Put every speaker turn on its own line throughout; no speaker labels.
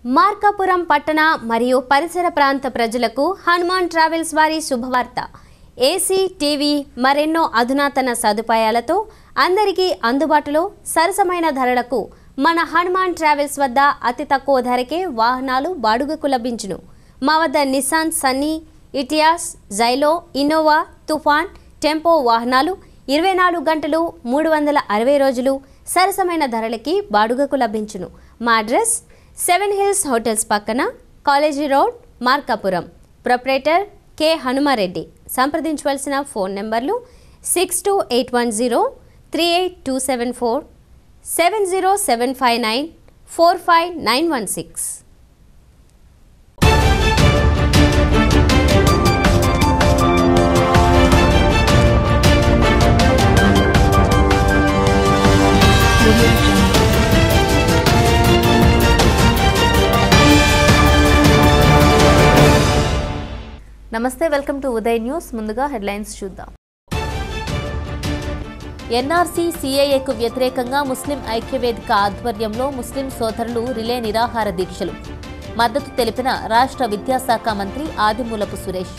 మార్కాపురం పట్టణ మరియు పరిసర ప్రాంత ప్రజలకు హనుమాన్ ట్రావెల్స్ వారి శుభవార్త ఏసీ టీవీ మరెన్నో అధునాతన సదుపాయాలతో అందరికీ అందుబాటులో సరసమైన ధరలకు మన హనుమాన్ ట్రావెల్స్ వద్ద అతి తక్కువ ధరకే వాహనాలు బాడుగకు లభించును మా వద్ద Nissan Sunny Etios Xylo Innova Toofan tempo వాహనాలు ఇరవై నాలుగు గంటలు మూడు వందల అరవై రోజులు సరసమైన ధరలకి బాడుగకు లభించును మా అడ్రస్ సెవెన్ హిల్స్ హోటల్స్ పక్కన college road Markapuram proprietor K Hanumareddy సంప్రదించవలసిన ఫోన్ నెంబర్లు six two eight one zero three eight two seven four seven zero seven five nine four five nine one six
నమస్తే వెల్కమ్ టు ఉదయ్ న్యూస్ ముందుగా headlines చూద్దాం NRC సీఏఏకు వ్యతిరేకంగా ముస్లిం ఐక్యవేదిక ఆధ్వర్యంలో ముస్లిం సోదరులు రిలే నిరాహార దీక్షలు మద్దతు తెలిపిన రాష్ట్ర విద్యాశాఖ మంత్రి ఆదిమూలపు సురేష్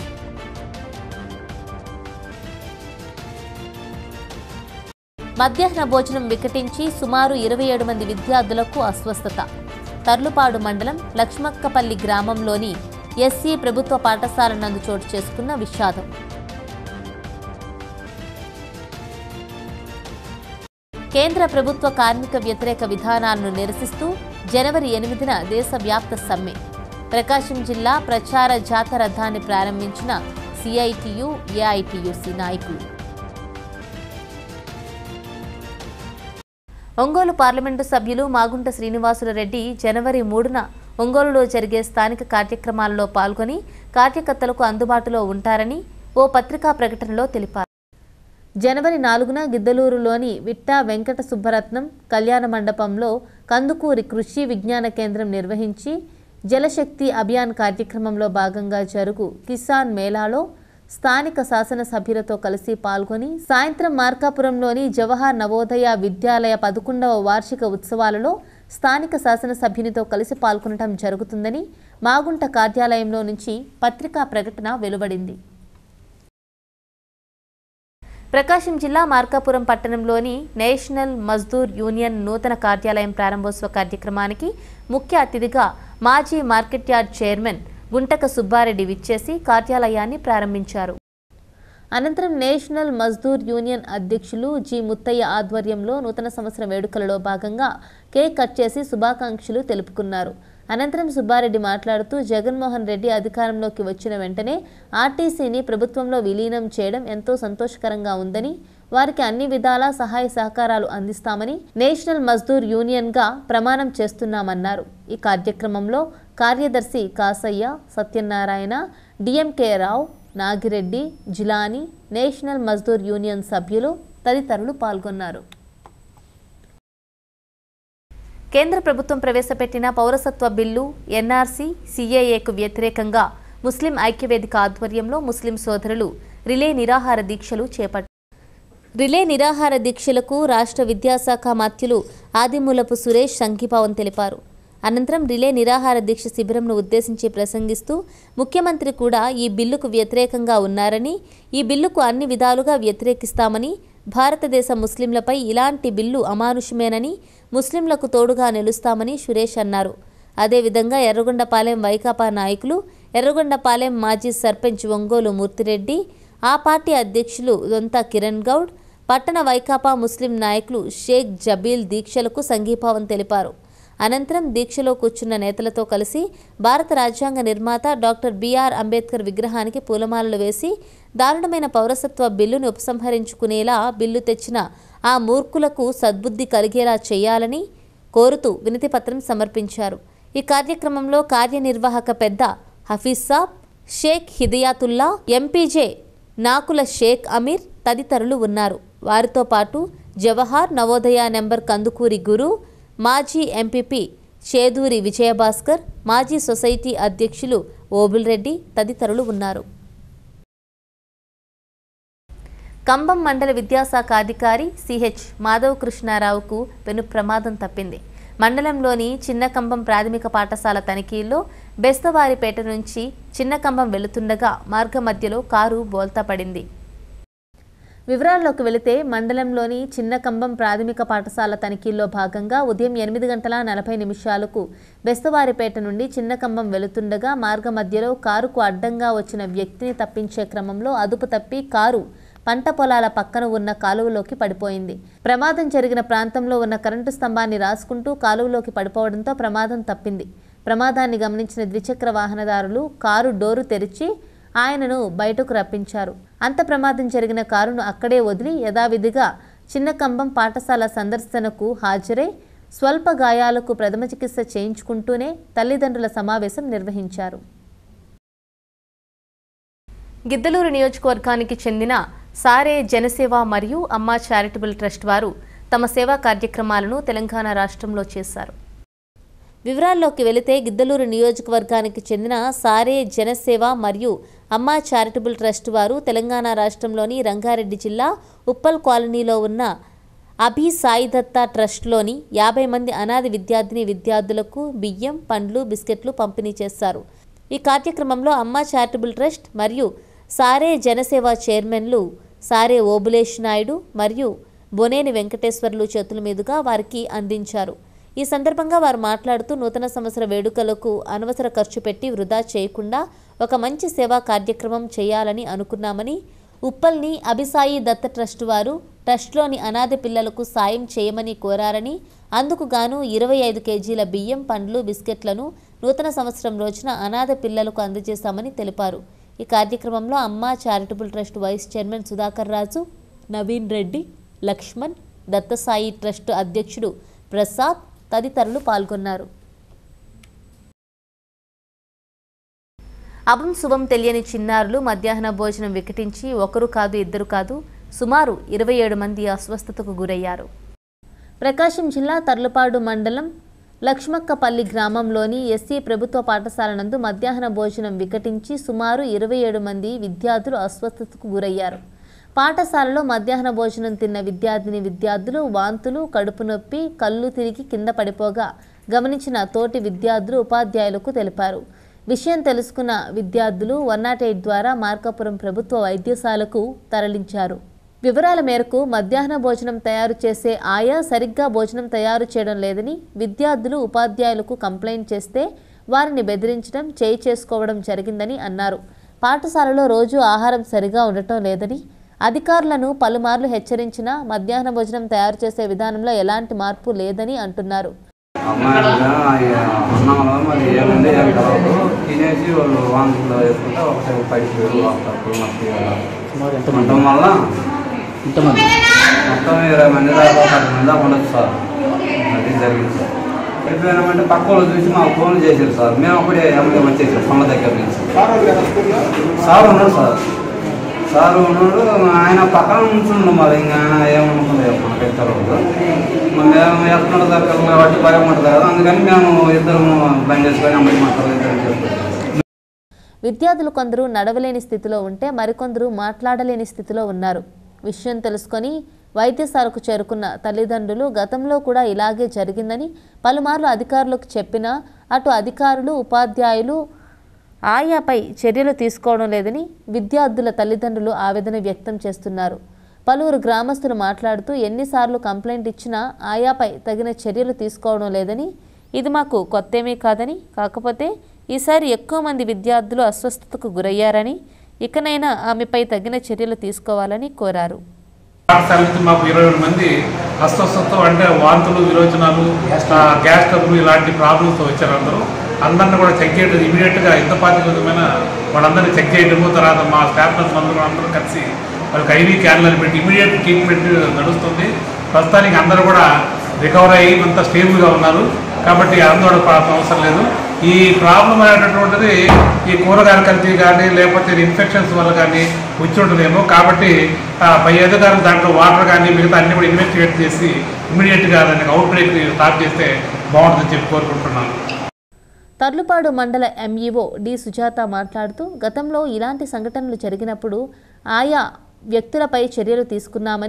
మధ్యాహ్న భోజనం వికటించి సుమారు ఇరవై ఏడు మంది విద్యార్థులకు అస్వస్థత తర్లుపాడు మండలం లక్ష్మక్కపల్లి గ్రామంలోని ఎస్సీ ప్రభుత్వ పాఠశాల నందు చోటు చేసుకున్న విషాదం కేంద్ర ప్రభుత్వ కార్మిక వ్యతిరేక విధానాలను నిరసిస్తూ జనవరి ఎనిమిదిన దేశవ్యాప్త సమ్మె ప్రకాశం జిల్లా ప్రచార జాత రథాన్ని ప్రారంభించిన సిఐటియు ఏఐటియుసి నాయకులు ఒంగోలు పార్లమెంటు సభ్యులు మాగుంట శ్రీనివాసులు రెడ్డి జనవరి మూడున ఒంగోలులో జరిగే స్థానిక కార్యక్రమాలలో పాల్గొని కార్యకర్తలకు అందుబాటులో ఉంటారని ఓ పత్రికా ప్రకటనలో తెలిపారు జనవరి నాలుగున గిద్దలూరులోని విట్టా వెంకట సుబ్బరత్నం కళ్యాణ మండపంలో కందుకూరి కృషి విజ్ఞాన కేంద్రం నిర్వహించి జలశక్తి అభియాన్ కార్యక్రమంలో భాగంగా జరుగు కిసాన్ మేళాలో స్థానిక శాసనసభ్యులతో కలిసి పాల్గొని సాయంత్రం మార్కాపురంలోని జవహర్ నవోదయ విద్యాలయ పదకొండవ వార్షిక ఉత్సవాలలో స్థానిక శాసనసభ్యునితో కలిసి పాల్గొనడం జరుగుతుందని మాగుంట కార్యాలయంలో నుంచి పత్రికా ప్రకటన వెలువడింది ప్రకాశం జిల్లా మార్కాపురం పట్టణంలోని నేషనల్ మజ్దూర్ యూనియన్ నూతన కార్యాలయం ప్రారంభోత్సవ కార్యక్రమానికి ముఖ్య అతిథిగా మాజీ market yard chairman Guntaka Subbareddy విచ్చేసి కార్యాలయాన్ని ప్రారంభించారు అనంతరం నేషనల్ మజ్దూర్ యూనియన్ అధ్యక్షులు జి ముత్తయ్య ఆధ్వర్యంలో నూతన సంవత్సర వేడుకలలో భాగంగా కేక్ కట్ చేసి శుభాకాంక్షలు తెలుపుకున్నారు అనంతరం సుబ్బారెడ్డి మాట్లాడుతూ జగన్మోహన్ రెడ్డి అధికారంలోకి వచ్చిన వెంటనే ఆర్టీసీని ప్రభుత్వంలో విలీనం చేయడం ఎంతో సంతోషకరంగా ఉందని వారికి అన్ని విధాలా సహాయ సహకారాలు అందిస్తామని నేషనల్ మజ్దూర్ యూనియన్గా ప్రమాణం చేస్తున్నామన్నారు ఈ కార్యక్రమంలో కార్యదర్శి Kasaiah Satyanarayana DMK Rao Nagireddy Jilani national Mazdoor union సభ్యులు తదితరులు పాల్గొన్నారు కేంద్ర ప్రభుత్వం ప్రవేశపెట్టిన పౌరసత్వ బిల్లు ఎన్ఆర్సీ సీఏఏకు వ్యతిరేకంగా ముస్లిం ఐక్యవేదిక ఆధ్వర్యంలో ముస్లిం సోదరులు రిలే నిరాహార దీక్షలు చేపట్టారు రిలే నిరాహార దీక్షలకు రాష్ట్ర విద్యాశాఖ మాత్యులు ఆదిమూలపు సురేష్ సంఘీభావం తెలిపారు అనంతరం రిలే నిరాహార దీక్ష శిబిరంను ఉద్దేశించి ప్రసంగిస్తూ ముఖ్యమంత్రి కూడా ఈ బిల్లుకు వ్యతిరేకంగా ఉన్నారని ఈ బిల్లుకు అన్ని విధాలుగా వ్యతిరేకిస్తామని భారతదేశ ముస్లింలపై ఇలాంటి బిల్లు అమానుషమేనని ముస్లింలకు తోడుగా నిలుస్తామని సురేష్ అన్నారు అదేవిధంగా ఎర్రగొండపాలెం వైకాపా నాయకులు ఎర్రగొండపాలెం మాజీ సర్పంచ్ ఒంగోలు మూర్తిరెడ్డి ఆ పార్టీ అధ్యక్షులు దొంత కిరణ్ గౌడ్ పట్టణ వైకాపా ముస్లిం నాయకులు షేక్ జబీల్ దీక్షలకు సంఘీభావం తెలిపారు అనంతరం దీక్షలో కూర్చున్న నేతలతో కలిసి భారత రాజ్యాంగ నిర్మాత డాక్టర్ బిఆర్ అంబేద్కర్ విగ్రహానికి పూలమాలలు వేసి దారుణమైన పౌరసత్వ బిల్లును ఉపసంహరించుకునేలా బిల్లు తెచ్చిన ఆ మూర్ఖులకు సద్బుద్ధి కలిగేలా చేయాలని కోరుతూ వినతిపత్రం సమర్పించారు ఈ కార్యక్రమంలో కార్యనిర్వాహక పెద్ద హఫీజ్ సాబ్ షేక్ హిదయాతుల్లా ఎంపీజే నాకుల షేక్ అమీర్ తదితరులు ఉన్నారు వారితో పాటు జవహర్ నవోదయ నెంబర్ కందుకూరి గురు మాజీ ఎంపీపీ చేదూరి విజయభాస్కర్ మాజీ సొసైటీ అధ్యక్షులు ఓబుల్రెడ్డి తదితరులు ఉన్నారు కంబం మండల విద్యాశాఖ అధికారి సిహెచ్ మాధవ్ కృష్ణారావుకు పెను ప్రమాదం తప్పింది మండలంలోని చిన్నకంబం ప్రాథమిక పాఠశాల తనిఖీల్లో బెస్తవారిపేట నుంచి చిన్నకంబం వెళుతుండగా మార్గ మధ్యలో కారు బోల్తా పడింది వివరాల్లోకి వెళితే మండలంలోని చిన్నకంబం ప్రాథమిక పాఠశాల తనిఖీల్లో భాగంగా ఉదయం ఎనిమిది గంటల నలభై నిమిషాలకు బెస్తవారిపేట నుండి చిన్నకంబం వెళుతుండగా మార్గ మధ్యలో కారుకు అడ్డంగా వచ్చిన వ్యక్తిని తప్పించే క్రమంలో అదుపు తప్పి కారు పంట పొలాల పక్కన ఉన్న కాలువలోకి పడిపోయింది ప్రమాదం జరిగిన ప్రాంతంలో ఉన్న కరెంటు స్తంభాన్ని రాసుకుంటూ కాలువలోకి పడిపోవడంతో ప్రమాదం తప్పింది ప్రమాదాన్ని గమనించిన ద్విచక్ర వాహనదారులు కారు డోరు తెరిచి ఆయనను బయటకు రప్పించారు అంత ప్రమాదం జరిగిన కారును అక్కడే వదిలి యథావిధిగా చిన్నకంబం పాఠశాల సందర్శనకు హాజరై స్వల్ప గాయాలకు ప్రథమ చికిత్స చేయించుకుంటూనే తల్లిదండ్రుల సమావేశం నిర్వహించారు గిద్దలూరు నియోజకవర్గానికి చెందిన సారే జనసేవ మరియు అమ్మా చారిటబుల్ ట్రస్ట్ వారు తమ సేవా కార్యక్రమాలను తెలంగాణ రాష్ట్రంలో చేశారు వివరాల్లోకి వెళితే గిద్దలూరు నియోజకవర్గానికి చెందిన సారే జనసేవ మరియు అమ్మా చారిటబుల్ ట్రస్ట్ వారు తెలంగాణ రాష్ట్రంలోని రంగారెడ్డి జిల్లా ఉప్పల్ కాలనీలో ఉన్న అభి సాయి దత్త ట్రస్ట్లోని యాభై మంది అనాథ విద్యార్థిని విద్యార్థులకు బియ్యం పండ్లు బిస్కెట్లు పంపిణీ చేశారు ఈ కార్యక్రమంలో అమ్మా చారిటబుల్ ట్రస్ట్ మరియు సారే జనసేవ చైర్మన్లు సారే ఓబులేష్ నాయుడు మరియు బొనేని వెంకటేశ్వర్లు చేతుల మీదుగా వారికి అందించారు ఈ సందర్భంగా వారు మాట్లాడుతూ నూతన సంవత్సర వేడుకలకు అనవసర ఖర్చు పెట్టి వృధా చేయకుండా ఒక మంచి సేవా కార్యక్రమం చేయాలని అనుకున్నామని ఉప్పల్ని అభిసాయి దత్త ట్రస్ట్ వారు ట్రస్ట్లోని అనాథ పిల్లలకు సాయం చేయమని కోరారని అందుకు గాను ఇరవై ఐదు కేజీల బియ్యం పండ్లు బిస్కెట్లను నూతన సంవత్సరం రోజున అనాథ పిల్లలకు అందజేశామని తెలిపారు ఈ కార్యక్రమంలో Amma charitable trust vice chairman Sudhakar Raju Naveen Reddy Lakshman Dattasai trust అధ్యక్షుడు ప్రసాద్ తదితరులు పాల్గొన్నారు అభం శుభం తెలియని చిన్నారులు మధ్యాహ్న భోజనం వికటించి ఒకరు కాదు ఇద్దరు కాదు సుమారు ఇరవై ఏడు మంది అస్వస్థతకు గురయ్యారు ప్రకాశం జిల్లా తర్లుపాడు మండలం లక్ష్మక్కపల్లి గ్రామంలోని ఎస్సీ ప్రభుత్వ పాఠశాల నందు మధ్యాహ్న భోజనం వికటించి సుమారు ఇరవై ఏడు మంది విద్యార్థులు అస్వస్థతకు గురయ్యారు పాఠశాలలో మధ్యాహ్న భోజనం తిన్న విద్యార్థిని విద్యార్థులు వాంతులు కడుపు నొప్పి కళ్ళు తిరిగి కింద పడిపోగా గమనించిన తోటి విద్యార్థులు ఉపాధ్యాయులకు తెలిపారు విషయం తెలుసుకున్న విద్యార్థులు వన్ నాట్ ఎయిట్ ద్వారా మార్కాపురం ప్రభుత్వ వైద్యశాలకు తరలించారు వివరాల మేరకు మధ్యాహ్న భోజనం తయారు చేసే ఆయా సరిగ్గా భోజనం తయారు చేయడం లేదని విద్యార్థులు ఉపాధ్యాయులకు కంప్లైంట్ చేస్తే వారిని బెదిరించడం చేయి చేసుకోవడం జరిగిందని అన్నారు పాఠశాలలో రోజు ఆహారం సరిగా ఉండటం లేదని అధికారులను పలుమార్లు హెచ్చరించినా మధ్యాహ్న భోజనం తయారు చేసే విధానంలో ఎలాంటి మార్పు లేదని అంటున్నారు
అమ్మాయిలుగా అన్నంలో మరి ఏముంది ఏం కాదు తినేసి వాళ్ళు వాంతులు వేసుకుంటే ఒకసారి పడిపోయారు అప్పుడు నొప్పి
సుమారు ఎంత
ఉండటం వల్ల
ఎంతమంది
మొత్తం ఇరవై మంది దాకా పది మంది దాకా ఉండొచ్చు సార్ అది జరిగింది సార్ అయిపోయినామంటే పక్క వాళ్ళు చూసి మాకు ఫోన్ చేశారు సార్ మేము అప్పుడే ఎమ్మెల్యే వచ్చేసాం పనుల దగ్గర నుంచి సార్ ఉన్నాడు సార్ సార్ ఉన్నాడు ఆయన పక్కన ఉంచుండు మరి ఇంకా ఆయన ఏమనుకోలేదు మనకైతే తెలియదు మరి మేము ఎక్కడ దగ్గర కాబట్టి భయం ఉంటుంది కదా అందుకని మేము ఇద్దరు బండి చేసుకొని అమ్మాయి మాట్లాడలేదు అని చెప్పి
విద్యార్థులు కొందరు నడవలేని స్థితిలో ఉంటే మరికొందరు మాట్లాడలేని స్థితిలో ఉన్నారు విషయం తెలుసుకొని వైద్యశాలకు చేరుకున్న తల్లిదండ్రులు గతంలో కూడా ఇలాగే జరిగిందని పలుమార్లు అధికారులకు చెప్పినా అటు అధికారులు ఉపాధ్యాయులు ఆయాపై చర్యలు తీసుకోవడం లేదని విద్యార్థుల తల్లిదండ్రులు ఆవేదన వ్యక్తం చేస్తున్నారు పలువురు గ్రామస్తులు మాట్లాడుతూ ఎన్నిసార్లు కంప్లైంట్ ఇచ్చినా ఆయాపై తగిన చర్యలు తీసుకోవడం లేదని ఇది మాకు కొత్తేమీ కాదని కాకపోతే ఈసారి ఎక్కువ మంది విద్యార్థులు అస్వస్థతకు గురయ్యారని ఇకనైనా ఆమెపై తగిన చర్యలు తీసుకోవాలని కోరారు
పాఠశాల నుంచి మాకు ఇరవై ఏడు మంది అస్వస్థత అంటే వాంతులు విరోచనాలు ఆ, గ్యాస్ ట్రబుల్ ఇలాంటి ప్రాబ్లమ్స్ వచ్చారు అందరూ అందరిని కూడా చెక్ చేయడం ఇమీడియట్గా ఎంత పాతికమైన వాళ్ళందరినీ చెక్ చేయడము తర్వాత మా స్టాఫ్ నర్స్ అందరూ అందరూ కలిసి వాళ్ళకి ఐవీ క్యాన్లను పెట్టి ఇమీడియట్ ట్రీట్మెంట్ నడుస్తుంది ప్రస్తుతానికి అందరూ కూడా రికవర్ అయ్యి అంత స్టేబుల్గా ఉన్నారు కాబట్టి ఆందోళన పడాల్సిన అవసరం లేదు ఈ ప్రాబ్లం అనేటటువంటిది ఈ కూరగాయల కల్తీ కానీ లేకపోతే ఇన్ఫెక్షన్స్ వల్ల కానీ వచ్చి ఉంటుందేమో కాబట్టి ఆ, పై అధికారులు దాంట్లో వాటర్ కానీ మిగతా అన్ని కూడా ఇన్వెస్టిగేట్ చేసి ఇమీడియట్గా దానికి అవుట్ బ్రేక్ స్టార్ట్ చేస్తే బాగుంటుందని చెప్పి కోరుకుంటున్నాను
తర్లుపాడు మండల ఎంఈఓ డి సుజాత మాట్లాడుతూ గతంలో ఇలాంటి సంఘటనలు జరిగినప్పుడు ఆయా వ్యక్తులపై చర్యలు తీసుకున్నామని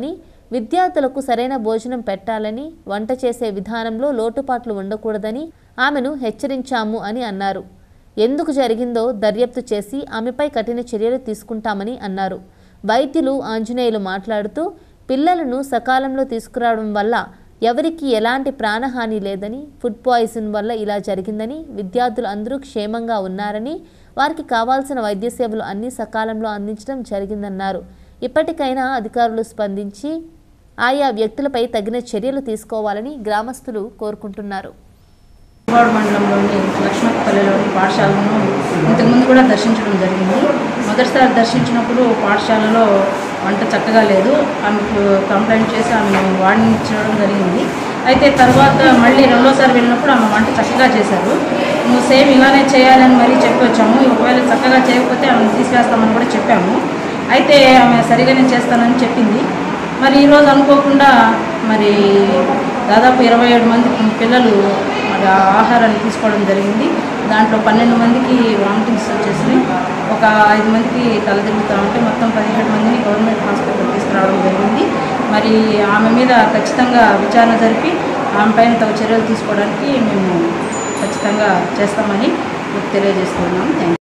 విద్యార్థులకు సరైన భోజనం పెట్టాలని వంట చేసే విధానంలో లోటుపాట్లు ఉండకూడదని ఆమెను హెచ్చరించాము అని అన్నారు ఎందుకు జరిగిందో దర్యాప్తు చేసి ఆమెపై కఠిన చర్యలు తీసుకుంటామని అన్నారు వైద్యులు ఆంజనేయులు మాట్లాడుతూ పిల్లలను సకాలంలో తీసుకురావడం వల్ల ఎవరికీ ఎలాంటి ప్రాణహాని లేదని ఫుడ్ పాయిజన్ వల్ల ఇలా జరిగిందని విద్యార్థులు అందరూ క్షేమంగా ఉన్నారని వారికి కావాల్సిన వైద్య సేవలు అన్ని సకాలంలో అందించడం జరిగిందన్నారు ఇప్పటికైనా అధికారులు స్పందించి ఆయా వ్యక్తులపై తగిన చర్యలు తీసుకోవాలని గ్రామస్తులు కోరుకుంటున్నారు
ఉప్పాడు మండలంలోని లక్ష్మణపల్లిలోని పాఠశాలను ఇంతకుముందు కూడా దర్శించడం జరిగింది మొదటిసారి దర్శించినప్పుడు పాఠశాలలో వంట చక్కగా లేదు ఆమెకు కంప్లైంట్ చేసి ఆమెను వాడించడం జరిగింది అయితే తర్వాత మళ్ళీ రెండోసారి వెళ్ళినప్పుడు ఆమె వంట చక్కగా చేశారు నువ్వు సేమ్ ఇలానే చేయాలని మరీ చెప్పి వచ్చాము ఒకవేళ చక్కగా చేయకపోతే ఆమెను తీసివేస్తామని కూడా చెప్పాము అయితే ఆమె సరిగానే చేస్తానని చెప్పింది మరి ఈరోజు అనుకోకుండా మరి దాదాపు ఇరవై ఏడు మంది పిల్లలు మరి ఆ ఆహారాన్ని తీసుకోవడం జరిగింది దాంట్లో పన్నెండు మందికి వామిటింగ్స్ వచ్చేసినాయి ఒక ఐదు మందికి తలదిరుగుతూ ఉంటే మొత్తం పదిహేడు మందిని గవర్నమెంట్ హాస్పిటల్ తీసుకురావడం జరిగింది మరి ఆమె మీద ఖచ్చితంగా విచారణ జరిపి ఆమె పైన తగు చర్యలు తీసుకోవడానికి మేము ఖచ్చితంగా చేస్తామని మీకు తెలియజేస్తున్నాం థ్యాంక్ యూ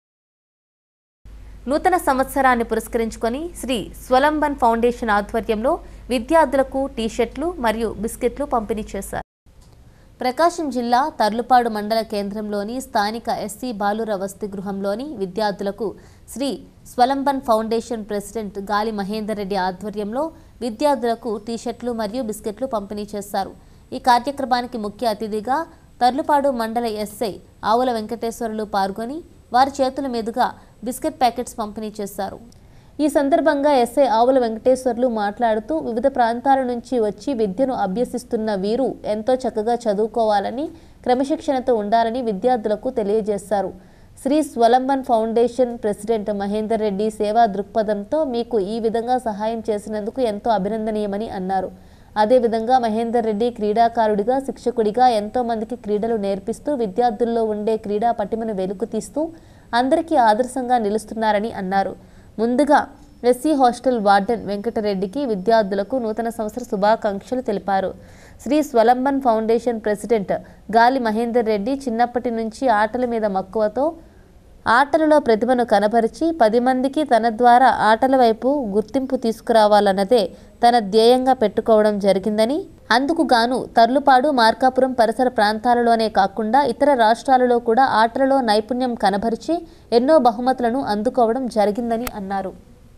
నూతన సంవత్సరాన్ని పురస్కరించుకొని శ్రీ స్వలంబన్ ఫౌండేషన్ ఆధ్వర్యంలో విద్యార్థులకు టీషర్ట్లు మరియు బిస్కెట్లు పంపిణీ చేశారు ప్రకాశం జిల్లా తర్లుపాడు మండల కేంద్రంలోని స్థానిక ఎస్సీ బాలుర వసతి గృహంలోని విద్యార్థులకు శ్రీ స్వలంబన్ ఫౌండేషన్ ప్రెసిడెంట్ గాలి మహేందర్ రెడ్డి ఆధ్వర్యంలో విద్యార్థులకు టీషర్ట్లు మరియు బిస్కెట్లు పంపిణీ చేశారు ఈ కార్యక్రమానికి ముఖ్య అతిథిగా తర్లుపాడు మండల ఎస్ఐ ఆవుల వెంకటేశ్వరులు పాల్గొని వారి చేతుల మీదుగా బిస్కెట్ ప్యాకెట్స్ పంపిణీ చేశారు ఈ సందర్భంగా ఎస్ఐ ఆవుల వెంకటేశ్వర్లు మాట్లాడుతూ వివిధ ప్రాంతాల నుంచి వచ్చి విద్యను అభ్యసిస్తున్న వీరు ఎంతో చక్కగా చదువుకోవాలని క్రమశిక్షణతో ఉండాలని విద్యార్థులకు తెలియజేశారు శ్రీ స్వలంబన్ ఫౌండేషన్ ప్రెసిడెంట్ మహేందర్ రెడ్డి సేవా దృక్పథంతో మీకు ఈ విధంగా సహాయం చేసినందుకు ఎంతో అభినందనీయమని అన్నారు అదేవిధంగా మహేందర్ రెడ్డి క్రీడాకారుడిగా శిక్షకుడిగా ఎంతో మందికి క్రీడలు నేర్పిస్తూ విద్యార్థుల్లో ఉండే క్రీడా పటిమను వెలుగుతీస్తూ అందరికీ ఆదర్శంగా నిలుస్తున్నారని అన్నారు ముందుగా ఎస్సీ హాస్టల్ వార్డెన్ వెంకటరెడ్డికి విద్యార్థులకు నూతన సంవత్సర శుభాకాంక్షలు తెలిపారు శ్రీ స్వలంబన్ ఫౌండేషన్ ప్రెసిడెంట్ గాలి మహేందర్ రెడ్డి చిన్నప్పటి నుంచి ఆటల మీద మక్కువతో ఆటలలో ప్రతిభను కనపరిచి పది మందికి తన ద్వారా ఆటల వైపు గుర్తింపు తీసుకురావాలన్నదే తన ధ్యేయంగా పెట్టుకోవడం జరిగిందని అందుకు గాను తర్లుపాడు మార్కాపురం పరిసర ప్రాంతాలలోనే కాకుండా ఇతర రాష్ట్రాలలో కూడా ఆటలలో నైపుణ్యం కనబరిచి ఎన్నో బహుమతులను అందుకోవడం జరిగిందని అన్నారు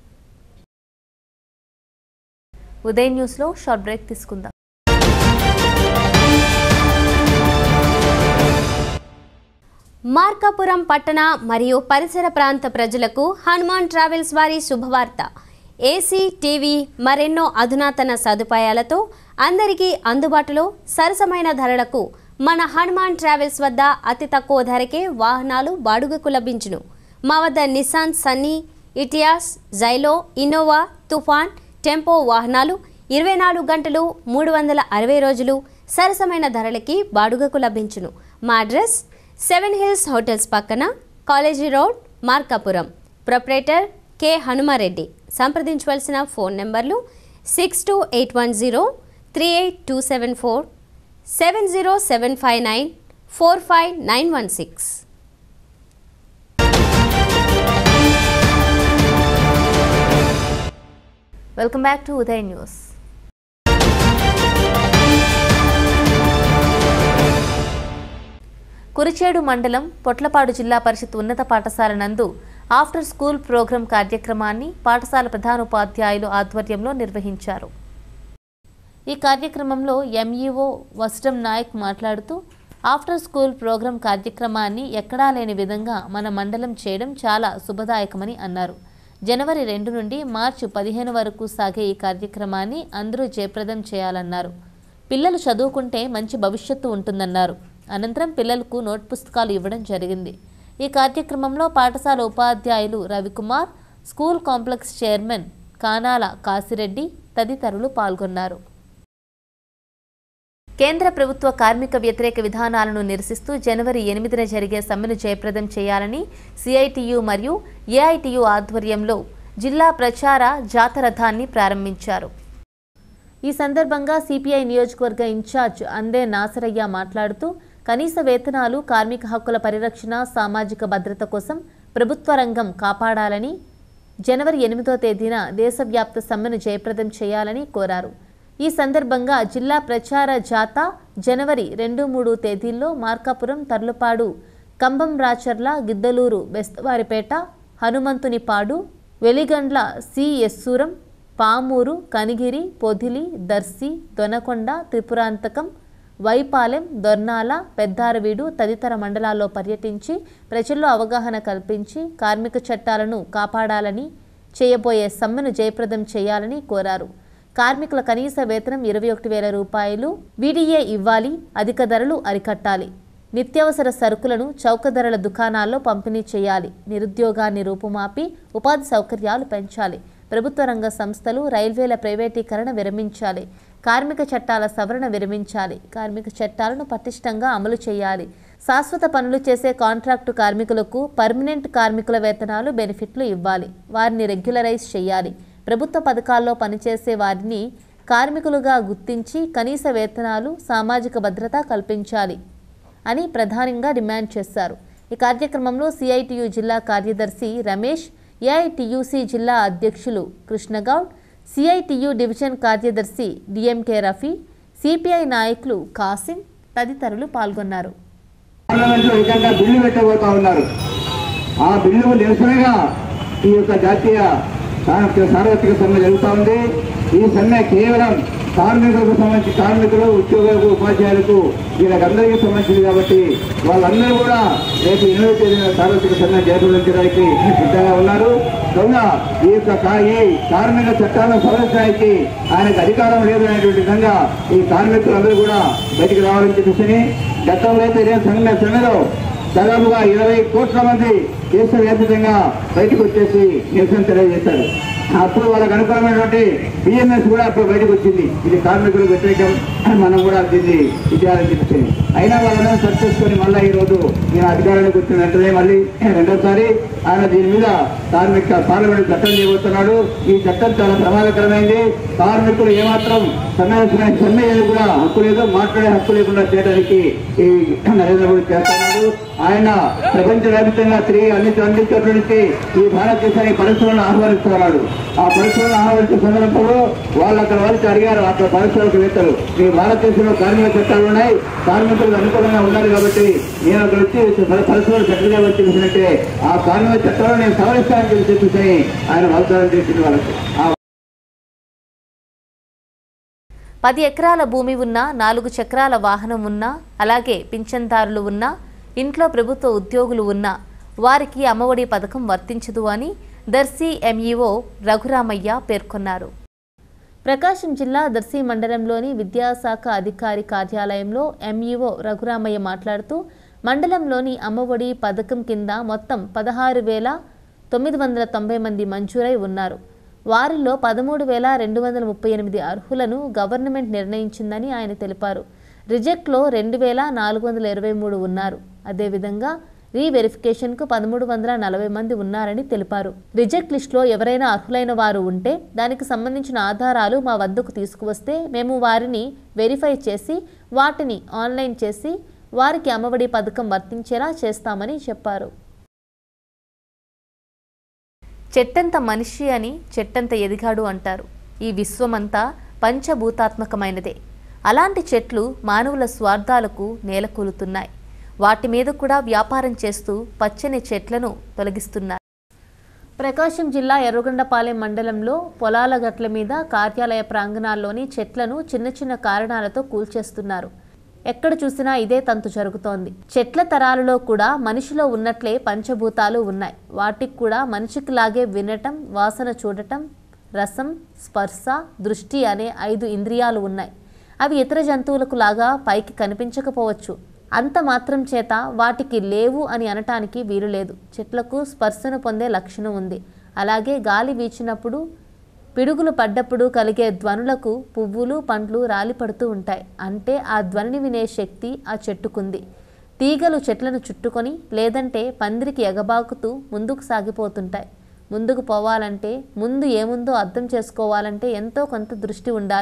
ఉదయం న్యూస్లో షార్ట్ బ్రేక్ తీసుకుందాం
మార్కాపురం పట్టణ మరియు పరిసర ప్రాంత ప్రజలకు హనుమాన్ ట్రావెల్స్ వారి శుభవార్త ఏసీ టీవీ మరెన్నో అధునాతన సదుపాయాలతో అందరికీ అందుబాటులో సరసమైన ధరలకు మన హనుమాన్ ట్రావెల్స్ వద్ద అతి తక్కువ ధరకే వాహనాలు బాడుగకు లభించును మా వద్ద Nissan Sunny Etios Xylo Innova Toofan tempo వాహనాలు ఇరవై నాలుగు గంటలు మూడు వందల అరవై రోజులు సరసమైన ధరలకి బాడుగకు లభించును మా అడ్రస్ సెవెన్ హిల్స్ హోటల్స్ పక్కన college road Markapuram proprietor K Hanumareddy సంప్రదించవలసిన ఫోన్ నెంబర్లు six two eight one zero three eight two seven four seven zero seven five nine four five nine one six
welcome back to Uday news Kurichedu మండలం పొట్లపాడు జిల్లా పరిషత్ ఉన్నత పాఠశాల నందు after school programme కార్యక్రమాన్ని పాఠశాల ప్రధానోపాధ్యాయులు ఆధ్వర్యంలో నిర్వహించారు ఈ కార్యక్రమంలో ఎంఈఓ వస్టం నాయక్ మాట్లాడుతూ ఆఫ్టర్ స్కూల్ ప్రోగ్రాం కార్యక్రమాన్ని ఎక్కడా లేని విధంగా మన మండలం చేయడం చాలా శుభదాయకమని అన్నారు జనవరి రెండు నుండి మార్చి పదిహేను వరకు సాగే ఈ కార్యక్రమాన్ని అందరూ జయప్రదం చేయాలన్నారు పిల్లలు చదువుకుంటే మంచి భవిష్యత్తు ఉంటుందన్నారు అనంతరం పిల్లలకు నోట్ పుస్తకాలు ఇవ్వడం జరిగింది ఈ కార్యక్రమంలో పాఠశాల ఉపాధ్యాయులు Ravikumar school complex chairman Kanala Kasireddy తదితరులు పాల్గొన్నారు కేంద్ర ప్రభుత్వ కార్మిక వ్యతిరేక విధానాలను నిరసిస్తూ జనవరి ఎనిమిదిన జరిగే సమ్మెను జయప్రదం చేయాలని సిఐటియు మరియు ఏఐటియు ఆధ్వర్యంలో జిల్లా ప్రచార జాతరథాన్ని ప్రారంభించారు ఈ సందర్భంగా సిపిఐ నియోజకవర్గ ఇన్ఛార్జ్ అందే నాసరయ్య మాట్లాడుతూ కనీస వేతనాలు కార్మిక హక్కుల పరిరక్షణ సామాజిక భద్రత కోసం ప్రభుత్వ రంగం కాపాడాలని జనవరి ఎనిమిదో తేదీన దేశవ్యాప్త సమ్మెను జయప్రదం చేయాలని కోరారు ఈ సందర్భంగా జిల్లా ప్రచార జాత జనవరి రెండు మూడు తేదీల్లో మార్కాపురం తర్లుపాడు కంబం రాచర్ల గిద్దలూరు బెస్తవారిపేట హనుమంతునిపాడు వెలిగండ్ల సి ఎస్సూరం పామూరు కనిగిరి పొదిలి దర్శి దొనకొండ త్రిపురాంతకం వైపాలెం దొర్నాల పెద్దారవీడు తదితర మండలాల్లో పర్యటించి ప్రజల్లో అవగాహన కల్పించి కార్మిక చట్టాలను కాపాడాలని చేయబోయే సమ్మెను జయప్రదం చేయాలని కోరారు కార్మికుల కనీస వేతనం ఇరవై ఒకటి వేల రూపాయలు వీడిఏ ఇవ్వాలి అధిక ధరలు అరికట్టాలి నిత్యావసర సరుకులను చౌక ధరల దుకాణాల్లో పంపిణీ చేయాలి నిరుద్యోగాన్ని రూపుమాపి ఉపాధి సౌకర్యాలు పెంచాలి ప్రభుత్వ రంగ సంస్థలు రైల్వేల ప్రైవేటీకరణ విరమించాలి కార్మిక చట్టాల సవరణ విరమించాలి కార్మిక చట్టాలను పటిష్టంగా అమలు చేయాలి శాశ్వత పనులు చేసే కాంట్రాక్టు కార్మికులకు పర్మనెంట్ కార్మికుల వేతనాలు బెనిఫిట్లు ఇవ్వాలి వారిని రెగ్యులరైజ్ చేయాలి ప్రభుత్వ పథకాల్లో పనిచేసే వారిని కార్మికులుగా గుర్తించి కనీస వేతనాలు సామాజిక భద్రత కల్పించాలి అని ప్రధానంగా డిమాండ్ చేశారు ఈ కార్యక్రమంలో సిఐటియు జిల్లా కార్యదర్శి రమేష్ ఏఐటియుసి జిల్లా అధ్యక్షులు కృష్ణగౌడ్ సిఐటియు డివిజన్ కార్యదర్శి డిఎంకే రఫీ సిపిఐ నాయకులు కాసిం తదితరులు పాల్గొన్నారు
పార్లమెంట్లో ఏకంగా బిల్లు పెట్టబోతా ఉన్నారు ఆ బిల్లుకు నిరసనగా ఈ యొక్క జాతీయ సార్వత్రిక సార్వత్రిక సమ్మె జరుగుతూ ఉంది ఈ సమ్మె కేవలం కార్మికులకు సంబంధించి కార్మికులు ఉద్యోగులకు ఉపాధ్యాయులకు వీళ్ళకందరికీ సంబంధించింది కాబట్టి వాళ్ళందరూ కూడా రేపు ఎనిమిది తేదీన సార్వత్రిక సమ్మె జయప్రదించడానికి సిద్ధంగా ఉన్నారు కావున ఈ యొక్క కా- ఈ కార్మిక చట్టాలను సవరించడానికి ఆయనకు అధికారం లేదు అనేటువంటి విధంగా ఈ కార్మికులందరూ కూడా బయటికి రావాలని చెప్పేసి గతంలో అయితే ఇదే సమ్మె సమ్మెలో దాదాపుగా ఇరవై కోట్ల మంది దేశవ్యాప్తంగా బయటకు వచ్చేసి నిరసన తెలియజేశారు అప్పుడు వాళ్ళకు అనుకూలమైనటువంటి బిఎంఎస్ కూడా అప్పుడు బయటకు వచ్చింది ఇది కార్మికులు వ్యతిరేకం అని మనం కూడా దీన్ని విజయాలని చెప్పి అయినా వాళ్ళని సెర్చ్ చేసుకొని మళ్ళీ ఈ రోజు నేను అధికారానికి వచ్చిన వెంటనే మళ్ళీ రెండోసారి ఆయన దీని మీద కార్మిక పార్లమెంట్ చట్టం చేయబోతున్నాడు ఈ చట్టం చాలా ప్రమాదకరమైంది కార్మికులు ఏమాత్రం సమ్మె సమ్మె చేయడానికి కూడా హక్కు లేదు మాట్లాడే హక్కు లేకుండా చేయడానికి ఈ నరేంద్ర మోడీ చేస్తున్నాడు ఆయన ప్రపంచవ్యాప్తంగా తిరిగి అన్ని అన్ని చోట్ల నుంచి ఈ భారతదేశానికి పరిశ్రమలను ఆహ్వానిస్తున్నాడు ఆ పరిశ్రమలను ఆహ్వానించే సందర్భంలో వాళ్ళు అక్కడ వారికి అడిగారు అక్కడ పరిశ్రమవేత్తలు మీ భారతదేశంలో కార్మిక చట్టాలు ఉన్నాయి కార్మికులకు అనుకూలంగా ఉన్నారు కాబట్టి నేను అక్కడ వచ్చి పరిశ్రమలు చట్టంగా వచ్చి చూసినట్టే ఆ కార్మిక చట్టాలను నేను సవరిస్తానని చెప్పి చెప్పేసి ఆయన వాగ్దానం చేసింది వాళ్ళకి ఆ
పది ఎకరాల భూమి ఉన్నా నాలుగు చక్రాల వాహనం ఉన్నా అలాగే పింఛన్దారులు ఉన్నా ఇంట్లో ప్రభుత్వ ఉద్యోగులు ఉన్నా వారికి అమ్మఒడి పథకం వర్తించదు అని దర్శి ఎంఈఓ రఘురామయ్య పేర్కొన్నారు ప్రకాశం జిల్లా దర్శి మండలంలోని విద్యాశాఖ అధికారి కార్యాలయంలో ఎంఈఓ రఘురామయ్య మాట్లాడుతూ మండలంలోని అమ్మఒడి పథకం కింద మొత్తం పదహారు వేల తొమ్మిది వందల తొంభై మంది మంజూరై ఉన్నారు వారిలో పదమూడు వేల రెండు వందల ముప్పై ఎనిమిది అర్హులను గవర్నమెంట్ నిర్ణయించిందని ఆయన తెలిపారు రిజెక్ట్లో రెండు వేల నాలుగు వందల ఇరవై మూడు ఉన్నారు అదేవిధంగా రీవెరిఫికేషన్కు పదమూడు వందల నలభై మంది ఉన్నారని తెలిపారు రిజెక్ట్ లిస్టులో ఎవరైనా అర్హులైన వారు ఉంటే దానికి సంబంధించిన ఆధారాలు మా వద్దకు తీసుకువస్తే మేము వారిని వెరిఫై చేసి వాటిని ఆన్లైన్ చేసి వారికి అమ్మఒడి పథకం వర్తించేలా చేస్తామని చెప్పారు చెట్టంత మనిషి అని చెట్టంత ఎదిగాడు అంటారు ఈ విశ్వమంతా పంచభూతాత్మకమైనదే అలాంటి చెట్లు మానవుల స్వార్థాలకు నేలకూలుతున్నాయి వాటి మీద కూడా వ్యాపారం చేస్తూ పచ్చని చెట్లను తొలగిస్తున్నారు ప్రకాశం జిల్లా ఎర్రగొండపాలెం మండలంలో పొలాల గట్ల మీద కార్యాలయ ప్రాంగణాల్లోని చెట్లను చిన్న చిన్న కారణాలతో కూల్చేస్తున్నారు ఎక్కడ చూసినా ఇదే తంతు జరుగుతోంది చెట్ల తరాలలో కూడా మనిషిలో ఉన్నట్లే పంచభూతాలు ఉన్నాయి వాటికి కూడా మనిషికి లాగే వినటం వాసన చూడటం రసం స్పర్శ దృష్టి అనే ఐదు ఇంద్రియాలు ఉన్నాయి అవి ఇతర జంతువులకు లాగా పైకి కనిపించకపోవచ్చు అంత మాత్రం చేత వాటికి లేవు అని అనటానికి వీలు లేదు చెట్లకు స్పర్శను పొందే లక్షణం ఉంది అలాగే గాలి వీచినప్పుడు పిడుగులు పడ్డప్పుడు కలిగే ధ్వనులకు పువ్వులు పండ్లు రాలిపడుతూ ఉంటాయి అంటే ఆ ధ్వనిని వినే శక్తి ఆ చెట్టుకుంది తీగలు చెట్లను చుట్టుకొని లేదంటే పందిరికి ఎగబాకుతూ ముందుకు సాగిపోతుంటాయి ముందుకు పోవాలంటే ముందు ఏముందో అర్థం చేసుకోవాలంటే ఎంతో కొంత దృష్టి ఉండాలి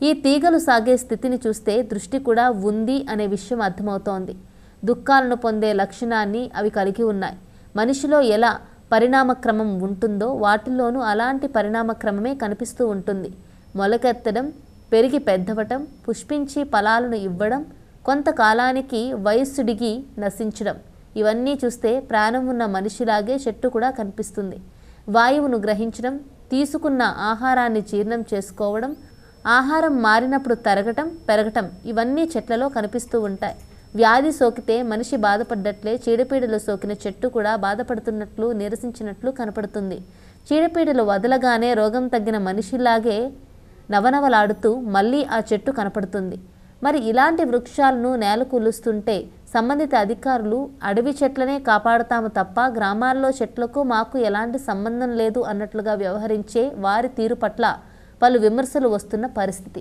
ఈ తీగలు సాగే స్థితిని చూస్తే దృష్టి కూడా ఉంది అనే విషయం అర్థమవుతోంది దుఃఖాలను పొందే లక్షణాన్ని అవి కలిగి ఉన్నాయి మనిషిలో ఎలా పరిణామక్రమం ఉంటుందో వాటిల్లోనూ అలాంటి పరిణామక్రమమే కనిపిస్తూ ఉంటుంది మొలకెత్తడం పెరిగి పెద్దవటం పుష్పించి ఫలాలను ఇవ్వడం కొంతకాలానికి వయస్సుడిగి నశించడం ఇవన్నీ చూస్తే ప్రాణం ఉన్న మనిషిలాగే చెట్టు కూడా కనిపిస్తుంది వాయువును గ్రహించడం తీసుకున్న ఆహారాన్ని జీర్ణం చేసుకోవడం ఆహారం మారినప్పుడు తరగటం పెరగటం ఇవన్నీ చెట్లలో కనిపిస్తూ ఉంటాయి వ్యాధి సోకితే మనిషి బాధపడ్డట్లే చీడపీడలు సోకిన చెట్టు కూడా బాధపడుతున్నట్లు నిరసించినట్లు కనపడుతుంది చీడపీడలు వదలగానే రోగం తగ్గిన మనిషిలాగే నవనవలాడుతూ మళ్ళీ ఆ చెట్టు కనపడుతుంది మరి ఇలాంటి వృక్షాలను నేలకూలుస్తుంటే సంబంధిత అధికారులు అడవి చెట్లనే కాపాడుతాము తప్ప గ్రామాల్లో చెట్లకు మాకు ఎలాంటి సంబంధం లేదు అన్నట్లుగా వ్యవహరించే వారి తీరు పట్ల పలు విమర్శలు వస్తున్న పరిస్థితి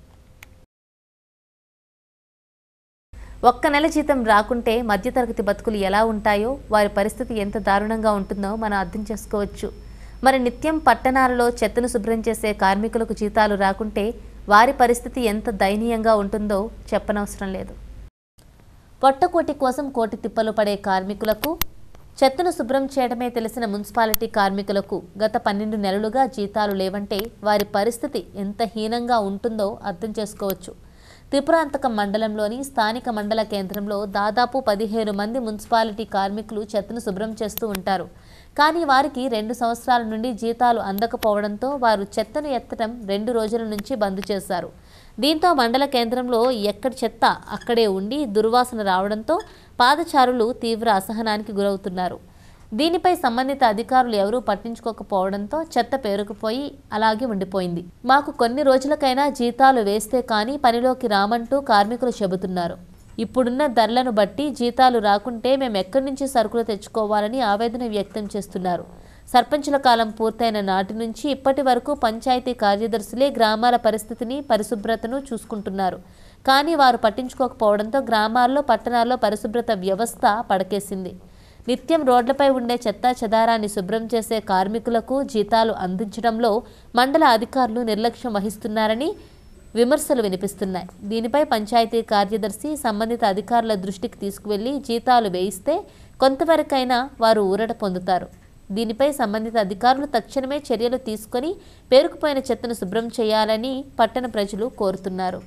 ఒక్క నెల జీతం రాకుంటే మధ్యతరగతి బతుకులు ఎలా ఉంటాయో వారి పరిస్థితి ఎంత దారుణంగా ఉంటుందో మనం అర్థం చేసుకోవచ్చు మరి నిత్యం పట్టణాలలో చెత్తను శుభ్రం చేసే కార్మికులకు జీతాలు రాకుంటే వారి పరిస్థితి ఎంత దయనీయంగా ఉంటుందో చెప్పనవసరం లేదు పొట్టకోటి కోసం కోటి తిప్పలు పడే కార్మికులకు చెత్తను శుభ్రం చేయడమే తెలిసిన మున్సిపాలిటీ కార్మికులకు గత పన్నెండు నెలలుగా జీతాలు లేవంటే వారి పరిస్థితి ఎంత హీనంగా ఉంటుందో అర్థం చేసుకోవచ్చు త్రిపురాంతకం మండలంలోని స్థానిక మండల కేంద్రంలో దాదాపు పదిహేను మంది మున్సిపాలిటీ కార్మికులు చెత్తను శుభ్రం చేస్తూ ఉంటారు కానీ వారికి రెండు సంవత్సరాల నుండి జీతాలు అందకపోవడంతో వారు చెత్తను ఎత్తడం రెండు రోజుల నుంచి బంద్ చేశారు దీంతో మండల కేంద్రంలో ఎక్కడి చెత్త అక్కడే ఉండి దుర్వాసన రావడంతో పాదచారులు తీవ్ర అసహనానికి గురవుతున్నారు దీనిపై సంబంధిత అధికారులు ఎవరూ పట్టించుకోకపోవడంతో చెత్త పేరుకుపోయి అలాగే ఉండిపోయింది మాకు కొన్ని రోజులకైనా జీతాలు వేస్తే కానీ పనిలోకి రామంటూ కార్మికులు చెబుతున్నారు ఇప్పుడున్న ధరలను బట్టి జీతాలు రాకుంటే మేము ఎక్కడి నుంచి సరుకులు తెచ్చుకోవాలని ఆవేదన వ్యక్తం చేస్తున్నారు సర్పంచుల కాలం పూర్తయిన నాటి నుంచి ఇప్పటి వరకు పంచాయతీ కార్యదర్శులే గ్రామాల పరిస్థితిని పరిశుభ్రతను చూసుకుంటున్నారు కానీ వారు పట్టించుకోకపోవడంతో గ్రామాల్లో పట్టణాల్లో పరిశుభ్రత వ్యవస్థ పడకేసింది నిత్యం రోడ్లపై ఉండే చెత్తా చెదారాన్ని శుభ్రం చేసే కార్మికులకు జీతాలు అందించడంలో మండల అధికారులు నిర్లక్ష్యం వహిస్తున్నారని విమర్శలు వినిపిస్తున్నాయి దీనిపై పంచాయతీ కార్యదర్శి సంబంధిత అధికారుల దృష్టికి తీసుకువెళ్లి జీతాలు వేయిస్తే కొంతవరకైనా వారు ఊరట పొందుతారు దీనిపై సంబంధిత అధికారులు తక్షణమే చర్యలు తీసుకొని పేరుకుపోయిన చెత్తను శుభ్రం చేయాలని పట్టణ ప్రజలు కోరుతున్నారు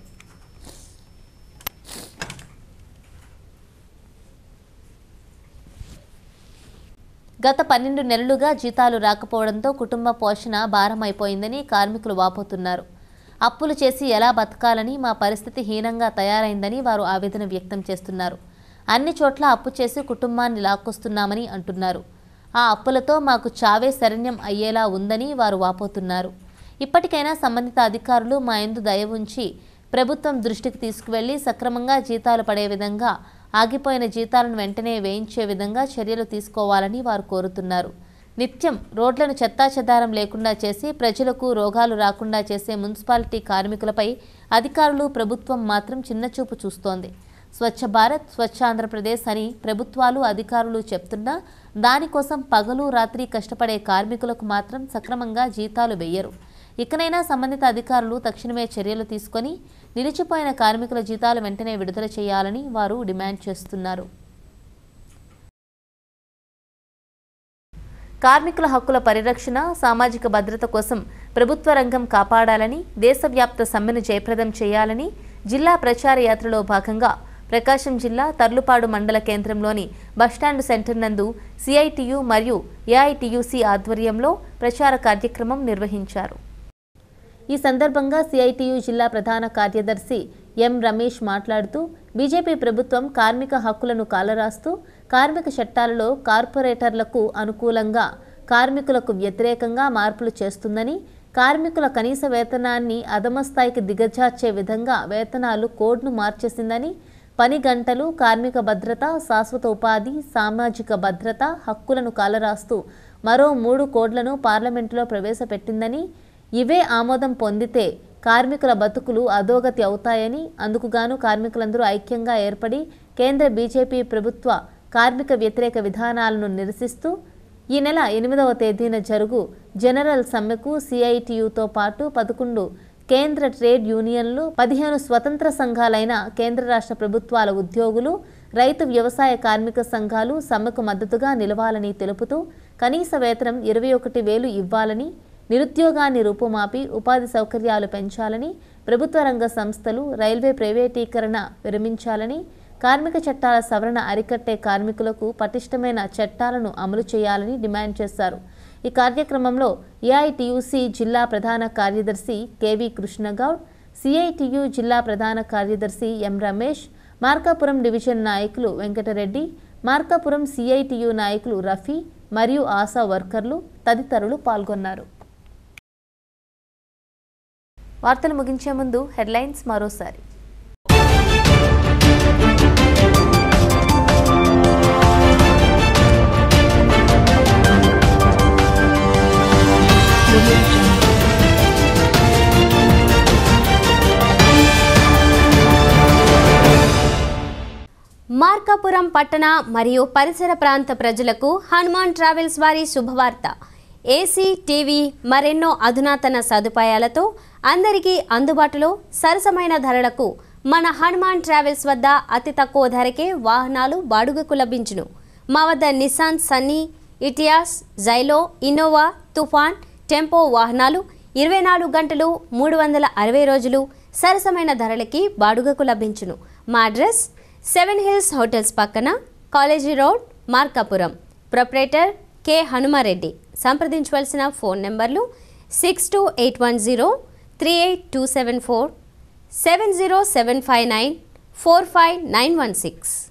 గత పన్నెండు నెలలుగా జీతాలు రాకపోవడంతో కుటుంబ పోషణ భారమైపోయిందని కార్మికులు వాపోతున్నారు అప్పులు చేసి ఎలా బతకాలని మా పరిస్థితి హీనంగా తయారైందని వారు ఆవేదన వ్యక్తం చేస్తున్నారు అన్ని చోట్ల అప్పు చేసి కుటుంబాన్ని లాక్కొస్తున్నామని అంటున్నారు ఆ అప్పులతో మాకు చావే శరణ్యం అయ్యేలా ఉందని వారు వాపోతున్నారు ఇప్పటికైనా సంబంధిత అధికారులు మా ఎందు దయ ఉంచి ప్రభుత్వం దృష్టికి తీసుకువెళ్లి సక్రమంగా జీతాలు పడే విధంగా ఆగిపోయిన జీతాలను వెంటనే వేయించే విధంగా చర్యలు తీసుకోవాలని వారు కోరుతున్నారు నిత్యం రోడ్లను చెత్తాచెదారం లేకుండా చేసి ప్రజలకు రోగాలు రాకుండా చేసే మున్సిపాలిటీ కార్మికులపై అధికారులు ప్రభుత్వం మాత్రం చిన్నచూపు చూస్తోంది స్వచ్ఛ భారత్ స్వచ్ఛ ఆంధ్రప్రదేశ్ అని ప్రభుత్వాలు అధికారులు చెప్తున్నా దానికోసం పగలు రాత్రి కష్టపడే కార్మికులకు మాత్రం సక్రమంగా జీతాలు వెయ్యరు ఇకనైనా సంబంధిత అధికారులు తక్షణమే చర్యలు తీసుకొని నిలిచిపోయిన కార్మికుల జీతాలు వెంటనే విడుదల చేయాలని వారు డిమాండ్ చేస్తున్నారు కార్మికుల హక్కుల పరిరక్షణ సామాజిక భద్రత కోసం ప్రభుత్వ రంగం కాపాడాలని దేశవ్యాప్త సమ్మెను జయప్రదం చేయాలని జిల్లా ప్రచార యాత్రలో భాగంగా ప్రకాశం జిల్లా తర్లుపాడు మండల కేంద్రంలోని బస్టాండ్ సెంటర్ నందు సిఐటియు మరియు ఏఐటియుసి ఆధ్వర్యంలో ప్రచార కార్యక్రమం నిర్వహించారు ఈ సందర్భంగా సిఐటియు జిల్లా ప్రధాన కార్యదర్శి ఎం రమేష్ మాట్లాడుతూ బీజేపీ ప్రభుత్వం కార్మిక హక్కులను కాలరాస్తూ కార్మిక చట్టాలలో కార్పొరేటర్లకు అనుకూలంగా కార్మికులకు వ్యతిరేకంగా మార్పులు చేస్తుందని కార్మికుల కనీస వేతనాన్ని అధమ స్థాయికి దిగజార్చే విధంగా వేతనాలు కోడ్ను మార్చేసిందని పని గంటలు కార్మిక భద్రత శాశ్వత ఉపాధి సామాజిక భద్రత హక్కులను కాలరాస్తూ మరో మూడు కోడ్లను పార్లమెంటులో ప్రవేశపెట్టిందని ఇవే ఆమోదం పొందితే కార్మికుల బతుకులు అధోగతి అవుతాయని అందుకుగాను కార్మికులందరూ ఐక్యంగా ఏర్పడి కేంద్ర బీజేపీ ప్రభుత్వ కార్మిక వ్యతిరేక విధానాలను నిరసిస్తూ ఈ నెల ఎనిమిదవ తేదీన జరుగు జనరల్ సమ్మెకు సిఐటియుతో పాటు పదకొండు కేంద్ర ట్రేడ్ యూనియన్లు పదిహేను స్వతంత్ర సంఘాలైన కేంద్ర రాష్ట్ర ప్రభుత్వాల ఉద్యోగులు రైతు వ్యవసాయ కార్మిక సంఘాలు సమ్మెకు మద్దతుగా నిలవాలని తెలుపుతూ కనీస వేతనం ఇరవై ఒకటి వేలు ఇవ్వాలని నిరుద్యోగాన్ని రూపుమాపి ఉపాధి సౌకర్యాలు పెంచాలని ప్రభుత్వ రంగ సంస్థలు రైల్వే ప్రైవేటీకరణ విరమించాలని కార్మిక చట్టాల సవరణ అరికట్టే కార్మికులకు పటిష్టమైన చట్టాలను అమలు చేయాలని డిమాండ్ చేశారు ఈ కార్యక్రమంలో ఏఐటియుసి జిల్లా ప్రధాన కార్యదర్శి కెవి కృష్ణగౌడ్ సిఐటియు జిల్లా ప్రధాన కార్యదర్శి ఎం రమేష్ మార్కాపురం డివిజన్ నాయకులు వెంకటరెడ్డి మార్కాపురం సిఐటియు నాయకులు రఫీ మరియు ఆశా వర్కర్లు తదితరులు పాల్గొన్నారు వార్తలు ముగించే ముందు హెడ్లైన్స్ మరోసారి
మార్కాపురం పట్టణ మరియు పరిసర ప్రాంత ప్రజలకు హనుమాన్ ట్రావెల్స్ వారి శుభవార్త ఏసీ టీవీ మరెన్నో అధునాతన సదుపాయాలతో అందరికీ అందుబాటులో సరసమైన ధరలకు మన హనుమాన్ ట్రావెల్స్ వద్ద అతి తక్కువ ధరకే వాహనాలు బాడుగకు లభించును మా వద్ద Nissan Sunny Etios Xylo Innova Toofan tempo వాహనాలు ఇరవై నాలుగు గంటలు మూడు వందల అరవై రోజులు సరసమైన ధరలకి బాడుగకు లభించును మా అడ్రస్ సెవెన్ హిల్స్ హోటల్స్ పక్కన college road Markapuram proprietor K Hanumareddy సంప్రదించవలసిన ఫోన్ నెంబర్లు six two eight one zero three eight two seven four seven zero seven five nine four five nine one six